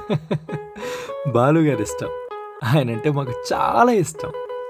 బాలు గారి ఇష్టం ఆయన అంటే మాకు చాలా ఇష్టం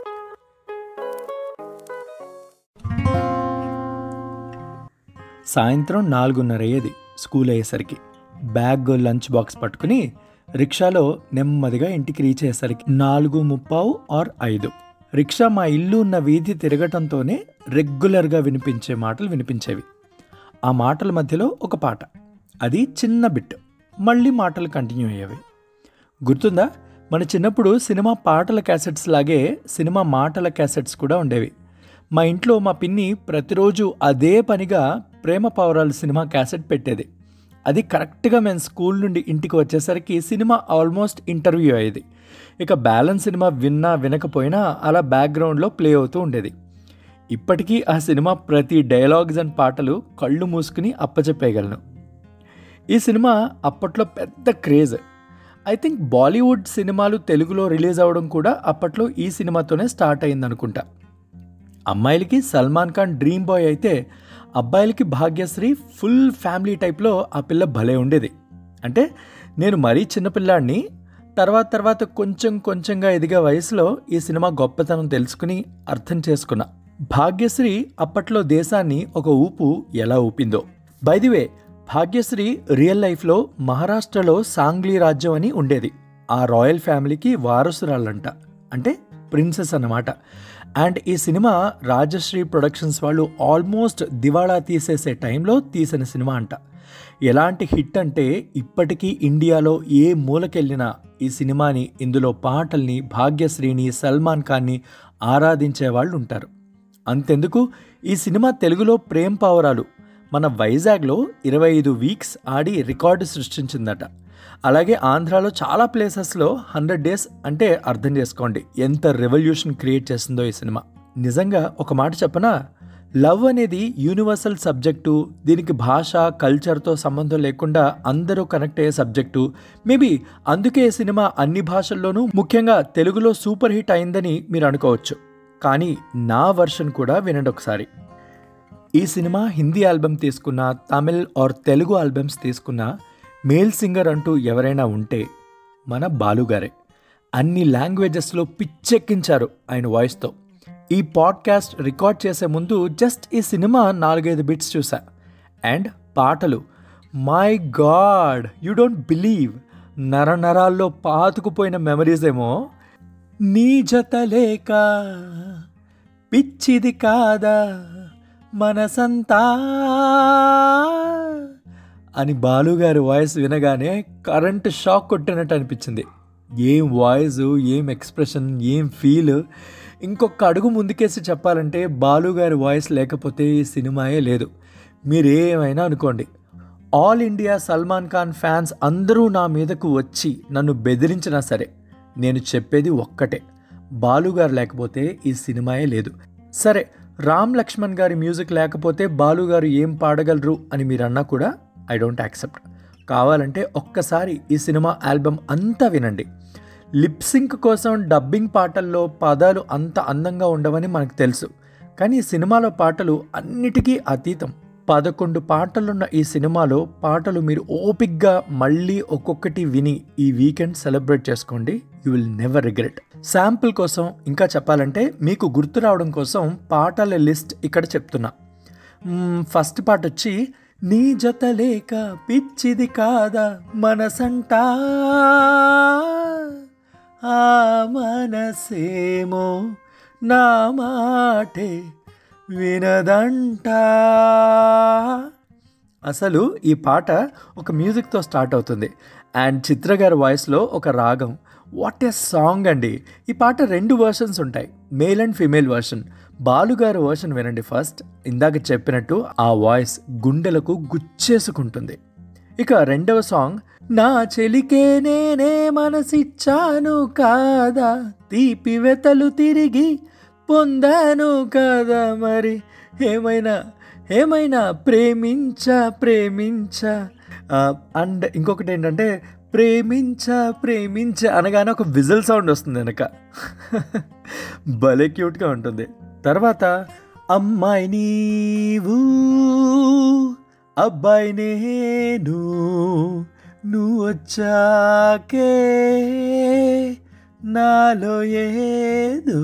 సాయంత్రం నాలుగున్నర అయ్యేది స్కూల్ అయ్యేసరికి బ్యాగ్ లంచ్ బాక్స్ పట్టుకుని రిక్షాలో నెమ్మదిగా ఇంటికి రీచ్ అయ్యేసరికి నాలుగు ముప్పావు ఆర్ ఐదు రిక్షా మా ఇల్లు ఉన్న వీధి తిరగటంతోనే రెగ్యులర్గా వినిపించే మాటలు వినిపించేవి ఆ మాటల మధ్యలో ఒక పాట అది చిన్న బిట్ మళ్ళీ మాటలు కంటిన్యూ అయ్యేవి గుర్తుందా మన చిన్నప్పుడు సినిమా పాటల క్యాసెట్స్ లాగే సినిమా మాటల క్యాసెట్స్ కూడా ఉండేవి మా ఇంట్లో మా పిన్ని ప్రతిరోజు అదే పనిగా ప్రేమ పౌరాలు సినిమా క్యాసెట్ పెట్టేది అది కరెక్ట్గా మేము స్కూల్ నుండి ఇంటికి వచ్చేసరికి సినిమా ఆల్మోస్ట్ ఇంటర్వ్యూ అయ్యేది ఇక బ్యాలెన్స్ సినిమా విన్నా వినకపోయినా అలా బ్యాక్గ్రౌండ్లో ప్లే అవుతూ ఉండేది ఇప్పటికీ ఆ సినిమా ప్రతి డైలాగ్స్ అండ్ పాటలు కళ్ళు మూసుకుని అప్పచెప్పేయగలను ఈ సినిమా అప్పట్లో పెద్ద క్రేజ్ ఐ థింక్ బాలీవుడ్ సినిమాలు తెలుగులో రిలీజ్ అవ్వడం కూడా అప్పట్లో ఈ సినిమాతోనే స్టార్ట్ అయిందనుకుంటా అమ్మాయిలకి సల్మాన్ ఖాన్ డ్రీమ్ బాయ్ అయితే అబ్బాయిలకి భాగ్యశ్రీ ఫుల్ ఫ్యామిలీ టైప్లో ఆ పిల్ల భలే ఉండేది అంటే నేను మరీ చిన్నపిల్లాడిని తర్వాత తర్వాత కొంచెం కొంచెంగా ఎదిగే వయసులో ఈ సినిమా గొప్పతనం తెలుసుకుని అర్థం చేసుకున్నా భాగ్యశ్రీ అప్పట్లో దేశాన్ని ఒక ఊపు ఎలా ఊపిందో బైదివే భాగ్యశ్రీ రియల్ లైఫ్లో మహారాష్ట్రలో సాంగ్లీ రాజ్యం అని ఉండేది ఆ రాయల్ ఫ్యామిలీకి వారసురాళ్ళంట అంటే ప్రిన్సెస్ అన్నమాట అండ్ ఈ సినిమా రాజశ్రీ ప్రొడక్షన్స్ వాళ్ళు ఆల్మోస్ట్ దివాళా తీసేసే టైంలో తీసిన సినిమా అంట ఎలాంటి హిట్ అంటే ఇప్పటికీ ఇండియాలో ఏ మూలకెళ్ళినా ఈ సినిమాని ఇందులో పాటల్ని భాగ్యశ్రీని సల్మాన్ ఖాన్ని ఆరాధించే వాళ్ళు ఉంటారు అంతెందుకు ఈ సినిమా తెలుగులో ప్రేమ్ పావరాలు మన వైజాగ్లో ఇరవై ఐదు వీక్స్ ఆడి రికార్డు సృష్టించిందట అలాగే ఆంధ్రాలో చాలా ప్లేసెస్లో హండ్రెడ్ డేస్ అంటే అర్థం చేసుకోండి ఎంత రెవల్యూషన్ క్రియేట్ చేసిందో ఈ సినిమా నిజంగా ఒక మాట చెప్పనా లవ్ అనేది యూనివర్సల్ సబ్జెక్టు దీనికి భాష కల్చర్తో సంబంధం లేకుండా అందరూ కనెక్ట్ అయ్యే సబ్జెక్టు మేబీ అందుకే ఈ సినిమా అన్ని భాషల్లోనూ ముఖ్యంగా తెలుగులో సూపర్ హిట్ అయిందని మీరు అనుకోవచ్చు కానీ నా వర్షన్ కూడా వినండి ఒకసారి ఈ సినిమా హిందీ ఆల్బమ్ తీసుకున్న తమిళ్ ఆర్ తెలుగు ఆల్బమ్స్ తీసుకున్న మేల్ సింగర్ అంటూ ఎవరైనా ఉంటే మన బాలుగారే అన్ని లాంగ్వేజెస్లో పిచ్చెక్కించారు ఆయన వాయిస్తో ఈ పాడ్కాస్ట్ రికార్డ్ చేసే ముందు జస్ట్ ఈ సినిమా నాలుగైదు బిట్స్ చూసా అండ్ పాటలు my God you don't believe నరనరాల్లో పాతుకుపోయిన మెమరీస్ ఏమో నీ జత లేక పిచ్చిది కాదా మనసంతా అని బాలుగారి వాయిస్ వినగానే కరెంట్ షాక్ కొట్టినట్టు అనిపించింది ఏం వాయిస్ ఏం ఎక్స్ప్రెషన్ ఏం ఫీల్ ఇంకొక అడుగు ముందుకేసి చెప్పాలంటే బాలుగారి వాయిస్ లేకపోతే ఈ సినిమాయే లేదు మీరేమైనా అనుకోండి all India Salman Khan fans అందరూ నా మీదకు వచ్చి నన్ను బెదిరించినా సరే నేను చెప్పేది ఒక్కటే బాలుగారు లేకపోతే ఈ సినిమాయే లేదు సరే రామ్ లక్ష్మణ్ గారి మ్యూజిక్ లేకపోతే బాలుగారు ఏం పాడగలరు అని మీరు అన్నా కూడా ఐ డోంట్ యాక్సెప్ట్ కావాలంటే ఒక్కసారి ఈ సినిమా ఆల్బమ్ అంతా వినండి లిప్సింక్ కోసం డబ్బింగ్ పాటల్లో పదాలు అంత అందంగా ఉండవని మనకు తెలుసు కానీ ఈ సినిమాలో పాటలు అన్నిటికీ అతీతం పదకొండు పాటలున్న ఈ సినిమాలో పాటలు మీరు ఓపిక్గా మళ్ళీ ఒక్కొక్కటి విని ఈ వీకెండ్ సెలబ్రేట్ చేసుకోండి you will never regret sample కోసం ఇంకా చెప్పాలంటే మీకు గుర్తు రావడం కోసం పాటల లిస్ట్ ఇక్కడ చెప్తున్నా మ్మ్, ఫస్ట్ పాట వచ్చి నీ జత లేక పిచ్చిది కాదా మనసంటా ఆ మనసేమో నా మాటే వినదంట అసలు ఈ పాట ఒక మ్యూజిక్తో స్టార్ట్ అవుతుంది అండ్ చిత్ర గారి వాయిస్లో ఒక రాగం వాట్ ఏ సాంగ్ అండి ఈ పాట రెండు వర్షన్స్ ఉంటాయి మేల్ అండ్ ఫీమేల్ వర్షన్ బాలుగారి వర్షన్ వినండి ఫస్ట్ ఇందాక చెప్పినట్టు ఆ వాయిస్ గుండెలకు గుచ్చేసుకుంటుంది ఇక రెండవ సాంగ్ నా చెలికే నేనే మనసిచ్చాను కాదా తీపి వెతలు తిరిగి పొందాను కదా మరి ఏమైనా ఏమైనా ప్రేమించా ప్రేమించా అండ్ ఇంకొకటి ఏంటంటే ప్రేమించ ప్రేమించ అనగానే ఒక విజిల్ సౌండ్ వస్తుంది వెనక భలే క్యూట్గా ఉంటుంది తర్వాత అమ్మాయి నీవు అబ్బాయి నేను నువ్వు వచ్చాకే నాలో ఏదో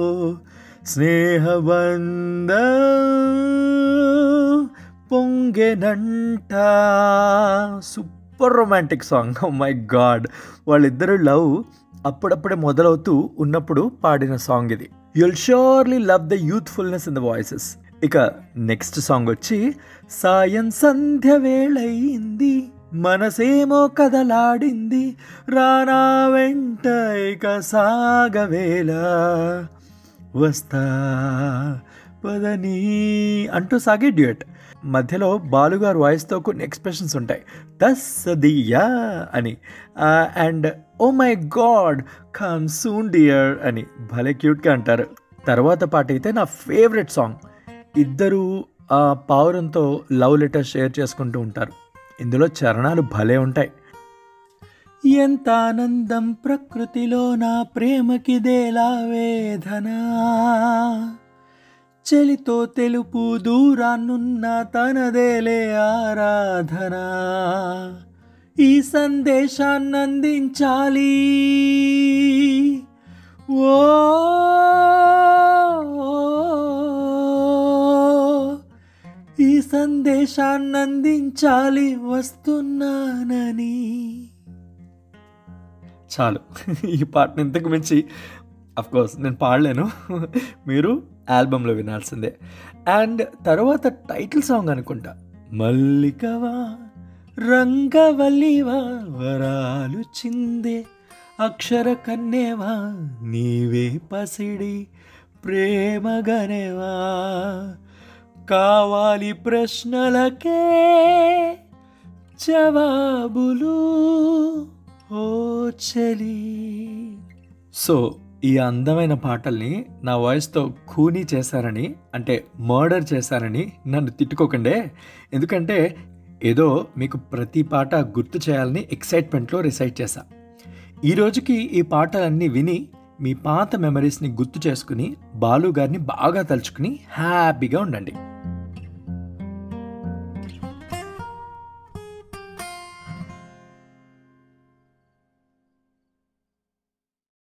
స్నేహబంధం పొంగెనంట super romantic song oh my God వాళ్ళిద్దరు లవ్ అప్పుడప్పుడే మొదలవుతూ ఉన్నప్పుడు పాడిన సాంగ్ ఇది యుల్ ష్యూర్లీ లవ్ ద యూత్ఫుల్నెస్ ఇన్ ద వాయిసెస్ ఇక నెక్స్ట్ సాంగ్ వచ్చి సాయం సంధ్య వేళయింది మనసేమో కదలాడింది రానా వెంట ఇక సాగవేళ వస్తా పదని అంటూ సాగే డ్యూయట్ మధ్యలో బాలుగారు వాయిస్తో కొన్ని ఎక్స్ప్రెషన్స్ ఉంటాయి తస్సదియా అని and oh my God come soon dear అని భలే క్యూట్గా అంటారు తర్వాత పాట అయితే నా ఫేవరెట్ సాంగ్ ఇద్దరు ఆ పావురంతో లవ్ లెటర్ షేర్ చేసుకుంటూ ఉంటారు ఇందులో చరణాలు భలే ఉంటాయి ఎంత ఆనందం ప్రకృతిలో నా ప్రేమకిదేలా వేదన చెలితో తెలుపు దూరాన్నున్న తనదేలే ఆరాధన ఈ సందేశాన్ని అందించాలి ఓ ఈ సందేశాన్ని అందించాలి వస్తున్నానని చాలు ఈ పాటను ఇంతకు మించి కోర్స్ నేను పాడలేను మీరు ఆల్బంలో వినాల్సిందే అండ్ తర్వాత టైటిల్ సాంగ్ అనుకుంటా మల్లికవా రంగవల్లివా వరాలు చిందే అక్షర కన్నేవా నీవే పసిడి ప్రేమగనేవా కావాలి ప్రశ్నలకే జవాబులు ఓ చలి సో ఈ అందమైన పాటల్ని నా వాయిస్తో ఖూనీ చేశారని అంటే మర్డర్ చేశారని నన్ను తిట్టుకోకండే ఎందుకంటే ఏదో మీకు ప్రతి పాట గుర్తు చేయాలని ఎక్సైట్మెంట్లో రిసైట్ చేశా ఈ రోజుకి ఈ పాటలన్నీ విని మీ పాత మెమరీస్ని గుర్తు చేసుకుని బాలు గారిని బాగా తలుచుకుని హ్యాపీగా ఉండండి